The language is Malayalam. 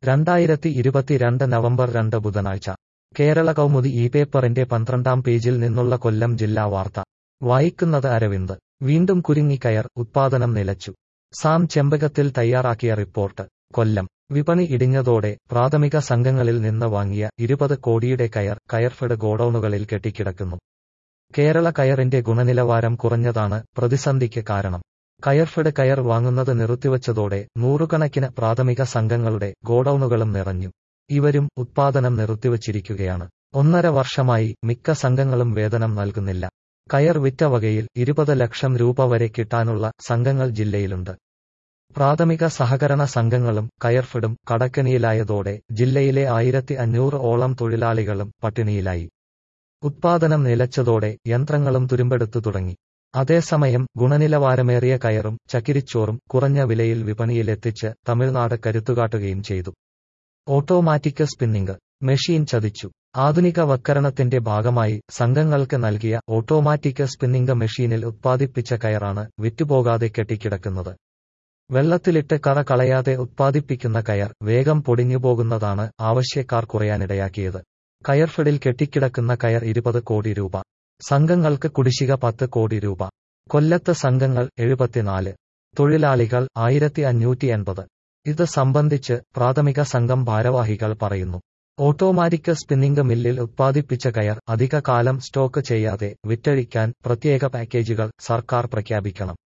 രണ്ടായിരത്തി ഇരുപത്തിരണ്ട് നവംബർ രണ്ട് ബുധനാഴ്ച കേരള കൗമുദി ഈ പേപ്പറിന്റെ പന്ത്രണ്ടാം പേജിൽ നിന്നുള്ള കൊല്ലം ജില്ലാ വാർത്ത വായിക്കുന്നത് അരവിന്ദ് വീണ്ടും കുരുങ്ങിക്കയർ ഉത്പാദനം നിലച്ചു സാം ചെമ്പകത്തിൽ തയ്യാറാക്കിയ റിപ്പോർട്ട് കൊല്ലം വിപണി ഇടിഞ്ഞതോടെ പ്രാഥമിക സംഘങ്ങളിൽ നിന്ന് വാങ്ങിയ ഇരുപത് കോടിയുടെ കയർ കയർഫെഡ് ഗോഡൌണുകളിൽ കെട്ടിക്കിടക്കുന്നു കേരള കയറിന്റെ ഗുണനിലവാരം കുറഞ്ഞതാണ് പ്രതിസന്ധിക്ക് കാരണം കയർഫെഡ് കയർ വാങ്ങുന്നത് നിർത്തിവച്ചതോടെ നൂറുകണക്കിന് പ്രാഥമിക സംഘങ്ങളുടെ ഗോഡൌണുകളും നിറഞ്ഞു ഇവരും ഉത്പാദനം നിർത്തിവച്ചിരിക്കുകയാണ് ഒന്നര വർഷമായി മിക്ക സംഘങ്ങളും വേതനം നൽകുന്നില്ല കയർ വിറ്റ വകയിൽ ഇരുപത് ലക്ഷം രൂപ വരെ കിട്ടാനുള്ള സംഘങ്ങൾ ജില്ലയിലുണ്ട് പ്രാഥമിക സഹകരണ സംഘങ്ങളും കയർഫെഡും കടക്കണിയിലായതോടെ ജില്ലയിലെ ആയിരത്തി അഞ്ഞൂറ് ഓളം തൊഴിലാളികളും പട്ടിണിയിലായി ഉത്പാദനം നിലച്ചതോടെ യന്ത്രങ്ങളും തുരുമ്പെടുത്തു തുടങ്ങി അതേസമയം ഗുണനിലവാരമേറിയ കയറും ചകിരിച്ചോറും കുറഞ്ഞ വിലയിൽ വിപണിയിലെത്തിച്ച് തമിഴ്നാട് കരുത്തുകാട്ടുകയും ചെയ്തു ഓട്ടോമാറ്റിക് സ്പിന്നിംഗ് മെഷീൻ ചതിച്ചു ആധുനികവൽക്കരണത്തിന്റെ ഭാഗമായി സംഘങ്ങൾക്ക് നൽകിയ ഓട്ടോമാറ്റിക് സ്പിന്നിംഗ് മെഷീനിൽ ഉത്പാദിപ്പിച്ച കയറാണ് വിറ്റുപോകാതെ കെട്ടിക്കിടക്കുന്നത് വെള്ളത്തിലിട്ട് കറ കളയാതെ ഉത്പാദിപ്പിക്കുന്ന കയർ വേഗം പൊടിഞ്ഞുപോകുന്നതാണ് ആവശ്യക്കാർ കുറയാനിടയാക്കിയത് കയർഫെഡിൽ കെട്ടിക്കിടക്കുന്ന കയർ ഇരുപത് കോടി രൂപ സംഘങ്ങൾക്ക് കുടിശ്ശിക പത്ത് കോടി രൂപ കൊല്ലത്ത് സംഘങ്ങൾ എഴുപത്തിനാല് തൊഴിലാളികൾ ആയിരത്തി അഞ്ഞൂറ്റി എൺപത് ഇത് സംബന്ധിച്ച് പ്രാഥമിക സംഘം ഭാരവാഹികൾ പറയുന്നു ഓട്ടോമാറ്റിക് സ്പിന്നിംഗ് മില്ലിൽ ഉത്പാദിപ്പിച്ച കയർ അധിക കാലം സ്റ്റോക്ക് ചെയ്യാതെ വിറ്റഴിക്കാൻ പ്രത്യേക പാക്കേജുകൾ സർക്കാർ പ്രഖ്യാപിക്കണം